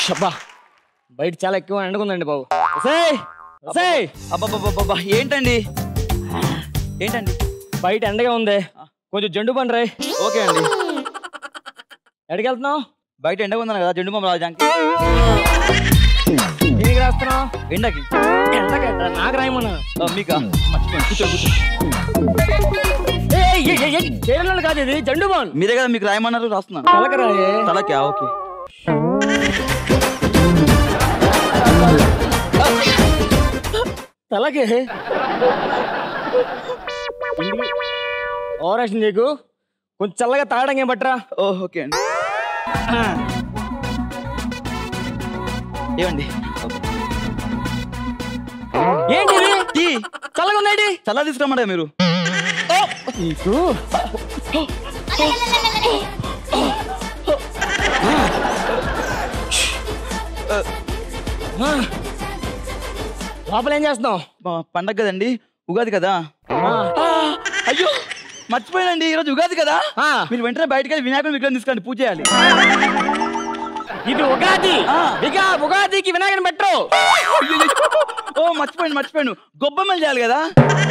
అబ్బా బయట చాలా ఎక్కువ ఎండుకుందండి బాబు ఒసేయ్, ఒసేయ్, అబ్బాబ్బాబ్బా ఏంటండి ఏంటండి బయట ఎండగా ఉంది కొంచెం జండు పండు రాయ్ ఓకే అండి ఎక్కడికి వెళ్తున్నావు బయట ఎండగా ఉందన్న కదా జెండు బొమ్మ రాజానికి దేనికి రాస్తున్నావు ఎండకి ఎండకి నాకు రాయమన్నా ఆ, మీకా మర్చిపోయాను కూర్చో కూర్చో చేయడం కాదు ఇది జండు బాన్ మీరే కదా మీకు రాయమన్నారు రాస్తున్నాను తలకి రాయే తలకా ఓకే తలకి ఓవరాక్షన్ నీకు కొంచెం చల్లగా తాగడం ఏం పట్టరా ఓ ఓకే అండి ఏమండి ఏంటి ఇది? టీ చల్లగా ఉందేంటి చల్ల తీసుకురమ్మడా మీరు నీకు ఆ. లోపల ఏం చేస్తున్నావు మా పండగ కదండి ఉగాది కదా ఆ, అయ్యో మర్చిపోయానండి ఈరోజు ఉగాది కదా ఆ. మీరు వెంటనే బయటకు వెళ్ళి వినాయకుని విగ్రహం తీసుకురండి పూజ చేయాలి ఇది ఉగాది ఆ. ఇక ఉగాదికి వినాయకుని పెట్టరు ఓ మర్చిపోయాను మర్చిపోయాను గొబ్బెమ్మలు చేయాలి కదా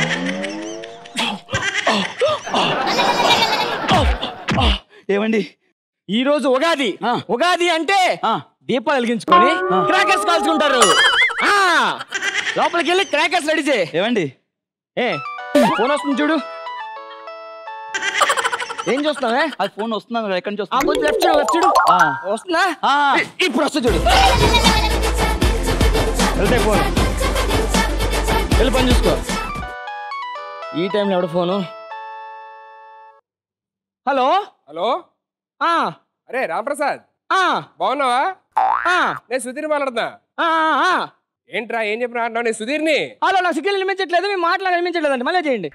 ఏమండి ఈ రోజు ఉగాది ఆ. ఉగాది అంటే ఆ. దీపాలు వెలిగించుకొని ఆ. క్రాకర్స్ కాల్చుకుంటారు ఆ. లోపలికి వెళ్ళి క్రాకర్స్ రెడీ చేయి ఏమండి ఏ ఫోన్ వస్తుంది చూడు ఏం చూస్తున్నావే అది ఫోన్ వస్తున్నాను ఎక్కడి నుంచి ఆ వస్తుంది కొంచెం లెఫ్ట్ చూడు లెఫ్ట్ చూడు ఆ. వస్తుందా ఆ. ఇ- ఇప్పుడు వస్తుంది చూడు వెళ్తే ఫోన్ వెళ్ళి పని చూసుకో ఈ టైంలో ఎవడు ఫోను హలో హలో ఆ అరే రాంప్రసాద్ ఆ బాగున్నావా ఆ నేను సుధీర్ మాట్లాడుతున్నా ఆ, ఆ. ఏంట్రా ఏం చెప్పిన అంటున్నావు నేను సుధీర్ని హలో నాకు సిగ్నల్ వినిపించట్లేదు మీ మాటలు వినిపించట్లేదండి మళ్ళీ చేయండి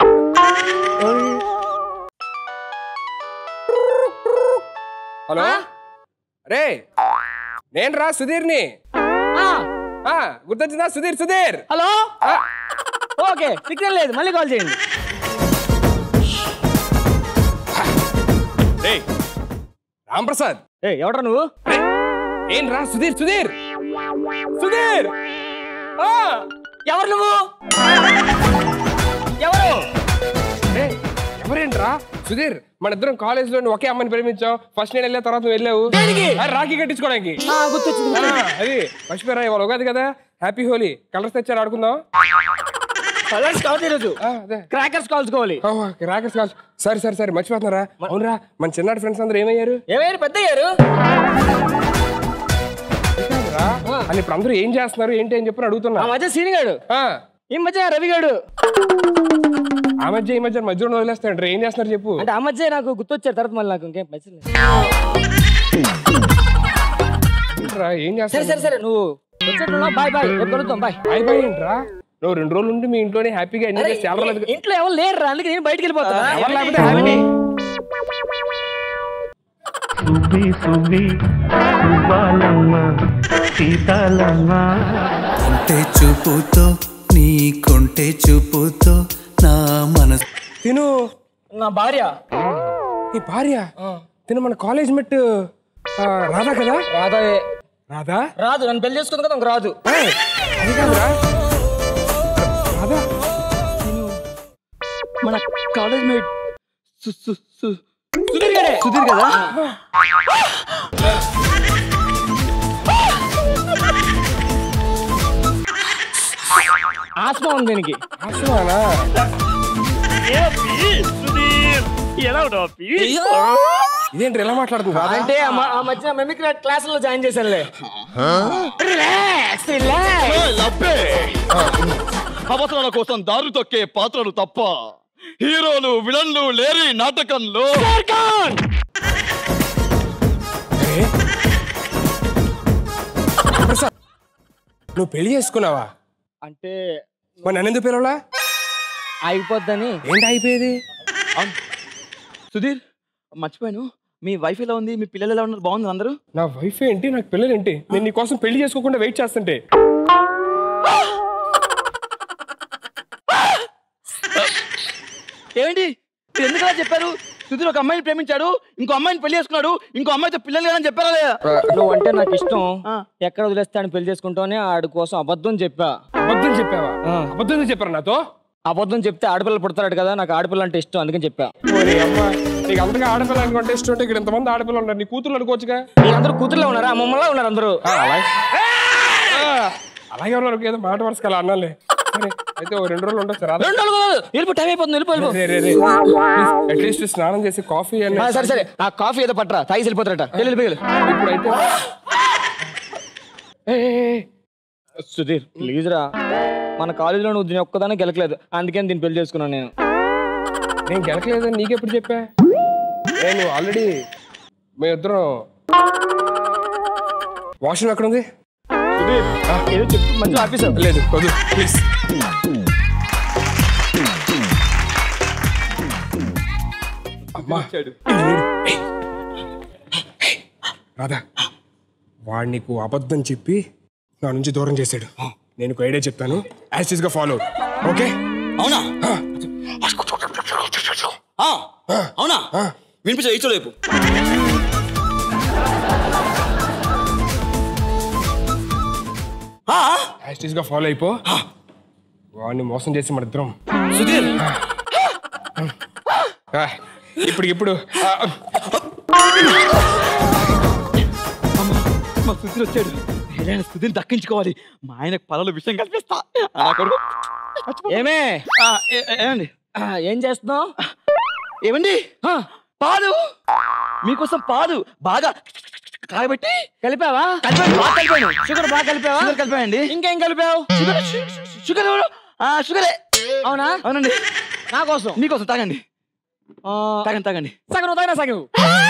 హలో ఆ? రే నేను రా సుధీర్ని ఆ, ఆ, గుర్తొచ్చిందా సుధీర్ సుధీర్ హలో ఆ, ఓకే సిగ్నల్ లేదు మళ్ళీ కాల్ చేయండి రే రాంప్రసాద్ ఏ ఎవడ్రా నువ్వు ఏం రా సుధీర్ సుధీర్ సుధీర్ ఆ, ఎవరు నువ్వు ఎవరు రే ఎవరేంట్రా సుధీర్ మన ఇద్దరం కాలేజ్ లో ఒకే అమ్మని ప్రేమించాం ఫస్ట్ నేను వెళ్ళిన తర్వాత నువ్వు వెళ్ళావు దేనికి? ఆ, రాఖీ కట్టించుకోవడానికి ఆ, గుర్తొచ్చింది ఆ, అది మర్చిపోయారా ఇవాళ ఉగాది కదా హ్యాపీ హోలీ కలర్స్ తెచ్చారు ఆడుకుందాం కలర్స్ కావాలి ఈరోజు ఆ, అదే క్రాకర్స్ కాల్చుకోవాలి రాకేష్ కాల్ సరే సరే సరే మర్చిపోతున్నారా అవునరా మన చిన్నటి ఫ్రెండ్స్ అందరూ ఏమయ్యారు ఏమైనా పెద్ద అయ్యారు రా అని ఇప్పుడు అందరూ ఏం చేస్తున్నారు ఏంటి అని చెప్పి అడుగుతున్నా ఆ మధ్య సీనిగాడు ఆ, ఈ మధ్య రవిగాడు ఆ మధ్య ఈ మధ్య మధ్యలో వదిలేస్తాడు ఏం చేస్తున్నారు చెప్పు అంటే ఆ మధ్య నాకు గుర్తొచ్చారు తర్వాత మళ్ళీ నాకు ఇంకేం మెసేజ్ రా, ఏం సరే చేస్తారు సరే సరే నువ్వు వచ్చేట్టున్నావు బాయ్ బాయ్ రేపు కలుద్దాం బాయ్ బాయ్ బాయ్ ఏంట్రా నువ్వు రెండు రోజులు ఉండి మీ ఇంట్లోనే హ్యాపీగా ఎంజాయ్ చేసి చాలా రోజులు ఇంట్లో ఎవరు లేరు అందుకే నేను బయటికి వెళ్ళిపోతా ఎవరు లేకపోతే హ్యాపీ సువి సువి సుబాలమ్మ సీతాలమ్మ కొంటె చూపుతో నీ కొంటె చూపుతో నా మనసు తిను నా భార్య ఈ భార్య తిను మన కాలేజ్ మెట్ ఆ, రాధా కదా రాదా రాధా రాదు నన్ను పెళ్లి చేసుకుంది కదా నాకు రాదు ఏయ్, అది కాదురా రాధా మన కాలేజ్ మేట్ సు- సు- సు- సుధీర్ గారే సుధీర్ కదా ఆస్మా ఉంది దీనికి ఆశ్రమానా ఇదేంటి ఎలా మాట్లాడుతుంది రాధా అంటే ఆ మ- ఆ మధ్య మెమిక్రీ క్లాస్ లో జాయిన్ చేశానులే రిలాక్స్ రిలాక్స్ అవసరాల కోసం దారి తొక్కే పాత్రలు తప్ప హీరోలు విలన్లు లేరి నాటకంలో అరే. ప్రసాద్, నువ్వు పెళ్లి చేసుకున్నావా అంటే మరి నన్ను ఎందుకు పిలవలా అయిపోద్దని ఏంటి అయిపోయేది సుధీర్ మర్చిపోయాను మీ వైఫ్ ఎలా ఉంది మీ పిల్లలు ఎలా ఉన్నారు బాగుంది అందరూ నా వైఫ్ ఏంటి నాకు పిల్లలు ఏంటి నేను నీ కోసం పెళ్లి చేసుకోకుండా వెయిట్ చేస్తుంటే ఏమండి మీరు ఎందుకు అలా చెప్పారు సుధీర్ ఒక అమ్మాయిని ప్రేమించాడు ఇంకో అమ్మాయిని పెళ్లి చేసుకున్నాడు ఇంకో అమ్మాయితో పిల్లలు లేదని చెప్పారా లేదా నువ్వు అంటే నాకు ఇష్టం ఆ. ఎక్కడ వదిలేస్తే ఆయన పెళ్లి చేసుకుంటానే ఆడి కోసం అబద్ధం చెప్పా అబద్ధం చెప్పావా ఆ. అబద్ధం చెప్పారు నాతో అబద్ధం చెప్తే ఆడపిల్లలు పుడతాడు కదా నాకు ఆడపిల్ల అంటే ఇష్టం అందుకని చెప్పా ఓరి అమ్మ నీకు అంతగా ఆడపిల్ల అనుకుంటే ఇష్టం ఉంటే ఇక్కడ ఇంతమంది ఆడపిల్ల ఉన్నారు నీ కూతురు అనుకోవచ్చుగా మీ అందరూ కూతుర్లో ఉన్నారా అమ్మమ్మలా ఉన్నారు అందరూ ఆ, అలాగే ఆ, అలాగే ఉన్నారు ఏదో మాట వరుస అలా అన్నాలే సరే అయితే ఓ రెండు రోజులు ఉండొచ్చు రాదా రెండు రోజులు కాదు. వెళ్ళిపో టైం అయిపోతుంది వెళ్ళిపో వెళ్ళిపో. రే, రే, రే. అట్లీస్ట్ స్నానం చేసి కాఫీ అని ఆ, సరే సరే ఆ కాఫీ ఏదో పట్టరా తాగి వెళ్ళిపోతారట వెళ్ళి వెళ్ళి, వెళ్ళి ఇప్పుడైతే ఏ, ఏ, ఏ. సుధీర్ ప్లీజ్ రా మన కాలేజీలో నువ్వు దీని ఒక్కదానే గెలకలేదు అందుకని దీన్ని పెళ్లి చేసుకున్నాను నేను నేను గెలకలేదని నీకెప్పుడు చెప్పా నేను ఆల్రెడీ మేమిద్దరం వాష్రూమ్ ఎక్కడ ఉంది సుధీర్ ఏదో చెప్పు మంచిగా ఆఫీసర్ లేదు వద్దు ప్లీజ్ అమ్మా ఏయ్. ఏయ్. రాధా వాడు నీకు అబద్ధం చెప్పి నా నుంచి దూరం చేశాడు నేను ఒక ఐడియా చెప్తాను యాజ్ గా ఫాలో ఓకే అవునా ఆ, అవునా వినిపించదు ఇచ్చో రేపు యాజ్ గా ఫాలో అయిపో వాడిని మోసం చేసి మన ఇద్దరం సుధీర్ ఆ, ఇప్పుడు ఇప్పుడు ఆ, మా సుధీర్ వచ్చాడు ఏదైనా సుధీర్ దక్కించుకోవాలి మా ఆయనకు పొలంలో విషయం కల్పిస్తా ఆ, నా కొడుకు ఏమే ఆ, ఏ- ఏ- ఏమండి ఆ, ఏం చేస్తున్నావు ఏమండి పాలు మీకోసం పాలు బాగా కాగబెట్టి కలిపావా కలిపాను బాగా కలిపాను షుగర్ బాగా కలిపావా షుగర్ కలిపానండి ఇంకేం కలిపావు షుగర్ షు- షు- షుగర్ ఎవరు? ఆ, షుగరే అవునా అవునండి నా కోసం మీకోసం తాగండి ఆ, తాగండి తాగండి సగం నువ్వు తాగినా సగం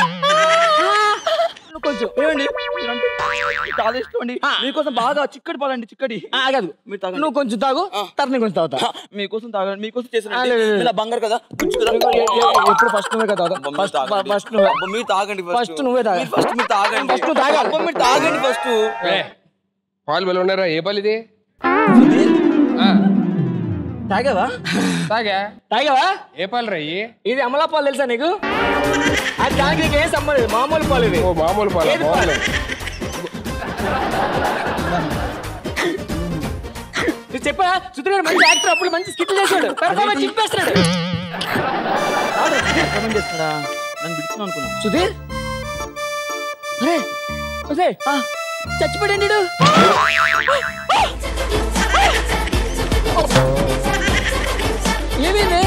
నువ్వు కొంచెం ఏమండి మీరంటే చాలా ఇష్టం అండి మీకోసం బాగా చిక్కడి పాలండి చిక్కడి ఆ, ఆగదు మీరు తాగండి నువ్వు కొంచెం తాగు తర్వాత నేను కొంచెం తాగుతా ఆ, మీకోసం తాగండి మీకోసం ఆ, లేదు, లేదు, లేదు. చేసిన బంగారు కదా గుజ్జు కదా ఎ- ఎ- ఎప్పుడు ఫస్ట్ నువ్వే కదా అబ్బా, మీరు ఫస్ట్ తాగండి. ఫస్ట్ నువ్వే అబ్బా, మీరు తాగండి First నువ్వే తాగు. ఫస్ట్ మీరు తాగండి First నువ్వు తాగాలి. అబ్బా, మీరు తాగండి ఫస్ట్ ఏ, పాలు బలి ఉన్నారా ఏ పాలు ఇది ఆ, తాగావా తాగా తాగావా ఏ పాలు రయ్యి ఇది అమలా పాలు తెలుసా నీకు అది దానికి నీకు ఏం సంబంధం లేదు. మామూలు పాలు ఇది ఓ మామూలు పాలు ఏది పాలు? నువ్వు చెప్పా సుధీర్ మంచి యాక్టర్ అప్పుడు మంచి స్కిట్ చేశాడు పెర్ఫార్మెన్స్ చింపేస్తాడు రికమెండ్ చేస్తున్నా నన్ను బిడుతున్నాను అనుకున్నాను సుధీర్ అరే అదే చచ్చిపోయాడు వీడు. ఏమైంది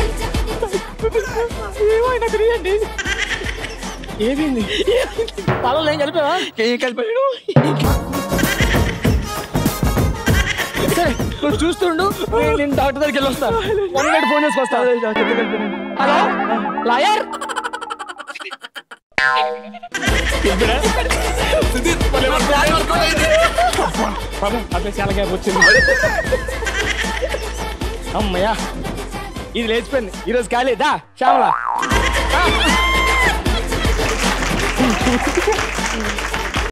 ఏమో నాకు తెలియండి ఏమైంది పాలలో ఏం కలిపావా ఏం కలిపాడు సరే నువ్వు చూస్తుండు నేను- నేను డాక్టర్ దగ్గరికి వెళ్ళి వస్తా వన్ మినిట్ ఫోన్ చేసుకొస్తా హలో లాయర్ పద అదే చాలా గ్యాప్ వచ్చింది అమ్మయ్యా ఇది లేచిపోయింది ఈరోజు ఖాళీ దా శ్యామలా